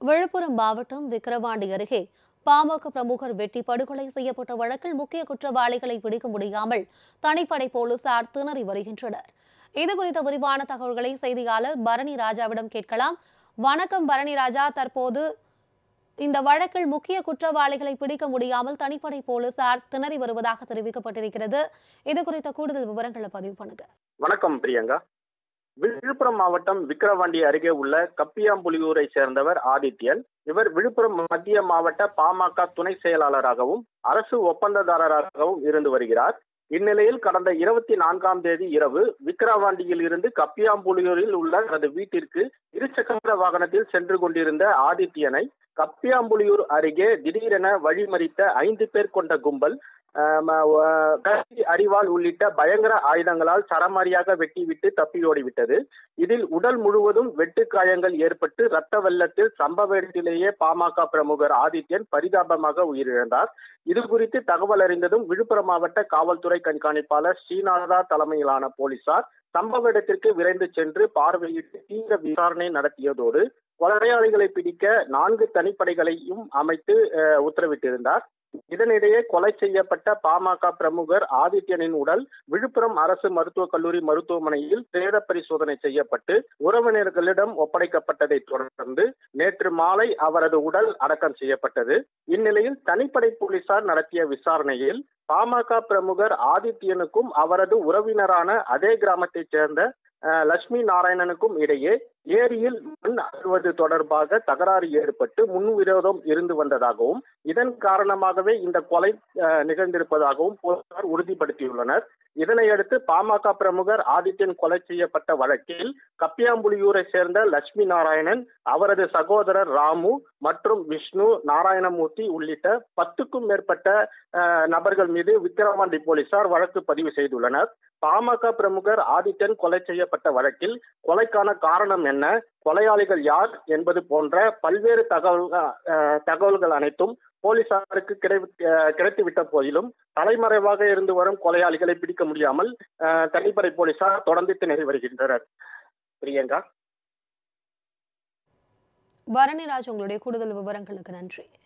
விழுப்புரம் மாவட்டம் விக்கிரவாண்டி அருகே பாமக பிரமுகர் வெட்டி படுகொலை செய்யப்பட்ட வழக்கில் முக்கிய குற்றவாளிகளை பிடிக்க முடியாமல் தனிப்படை போலீசார் திணறி வருகின்றனர் இது குறித்த விரிவான தகவல்களை செய்தியாளர் பரணி ராஜாவிடம் கேட்கலாம் வணக்கம் பரணி ராஜா தற்போது இந்த வழக்கில் முக்கிய குற்றவாளிகளை பிடிக்க முடியாமல் தனிப்படை போலீசார் திணறி வருவதாக தெரிவிக்கப்பட்டிருக்கிறது இது குறித்த கூடுதல் விவரங்களை பதிவு பண்ணுங்க வணக்கம் பிரியங்கா விழுப்புரம் மாவட்டம் விக்கிரவாண்டி அருகே உள்ள கப்பியாம்புலியூரை சேர்ந்தவர் ஆதித்யன் இவர் விழுப்புரம் மத்திய மாவட்ட பாமக துணை செயலாளராகவும் அரசு ஒப்பந்ததாரராகவும் இருந்து வருகிறார் இந்நிலையில் கடந்த இருபத்தி நான்காம் தேதி இரவு விக்கிரவாண்டியில் இருந்து கப்பியாம்புலியூரில் உள்ள தனது வீட்டிற்கு இருசக்கர வாகனத்தில் சென்று கொண்டிருந்த ஆதித்யனை கப்பியாம்புலியூர் அருகே திடீரென வழிமறித்த ஐந்து பேர் கொண்ட கும்பல் ஆம், அஹ், கத்தி அரிவாள் உள்ளிட்ட பயங்கர ஆயுதங்களால் சரமாரியாக வெட்டிவிட்டு தப்பியோடிவிட்டது இதில் உடல் முழுவதும் வெட்டு காயங்கள் ஏற்பட்டு ரத்த வெள்ளத்தில் சம்பவ இடத்திலேயே பாமக பிரமுகர் ஆதித்யன் பரிதாபமாக உயிரிழந்தார் இது குறித்து தகவல் அறிந்ததும் விழுப்புரம் மாவட்ட காவல்துறை கண்காணிப்பாளர் ஸ்ரீநாதா தலைமையிலான போலீசார் சம்பவ இடத்திற்கு விரைந்து சென்று பார்வையிட்டு தீவிர விசாரணை நடத்தியதோடு கொலையாளிகளை பிடிக்க நான்கு தனிப்படைகளையும் அமைத்து அஹ், உத்தரவிட்டிருந்தார் இதனிடையே கொலை செய்யப்பட்ட பாமக பிரமுகர் ஆதித்யனின் உடல் விழுப்புரம் அரசு மருத்துவக் கல்லூரி மருத்துவமனையில் பிரேத பரிசோதனை செய்யப்பட்டு உறவினர்களிடம் ஒப்படைக்கப்பட்டதை தொடர்ந்து நேற்று மாலை அவரது உடல் அடக்கம் செய்யப்பட்டது இந்நிலையில் தனிப்படை போலீசார் நடத்திய விசாரணையில் பாமக பிரமுகர் ஆதித்யனுக்கும் அவரது உறவினரான அதே கிராமத்தைச் சேர்ந்த அஹ், லட்சுமி நாராயணனுக்கும் இடையே ஏரியில் மண் அள்ளுவது தொடர்பாக தகராறு ஏற்பட்டு முன்விரோதம் இருந்து வந்ததாகவும் இதன் காரணமாகவே இந்த கொலை அஹ், நிகழ்ந்திருப்பதாகவும் போலீசார் உறுதிப்படுத்தியுள்ளனர் இதனையடுத்து பாமக பிரமுகர் ஆதித்யன் கொலை செய்யப்பட்ட வழக்கில் கப்பியாம்புலியூரை சேர்ந்த லட்சுமி நாராயணன் அவரது சகோதரர் ராமு மற்றும் விஷ்ணு நாராயணமூர்த்தி உள்ளிட்ட பத்துக்கும் மேற்பட்ட அஹ், நபர்கள் மீது விக்கிரவாண்டி போலீசார் வழக்கு பதிவு செய்துள்ளனர் பாமக பிரமுகர் ஆதித்யன் கொலை செய்யப்பட்ட வழக்கில் கொலைக்கான காரணம் என்ன கொலையாளிகள் யார் என்பது போன்ற பல்வேறு தகவல் அஹ், தகவல்கள் அனைத்தும் போலீசாருக்கு கிடை அஹ், கிடைத்துவிட்ட போதிலும் தலைமறைவாக இருந்து வரும் கொலையாளிகளை பிடிக்க முடியாமல் அஹ், தனிப்படை போலீசார் தொடர்ந்து திணறி வருகின்றனர் பிரியங்கா பரணிராஜ் உங்களுடைய கூடுதல் விவரங்களுக்கு நன்றி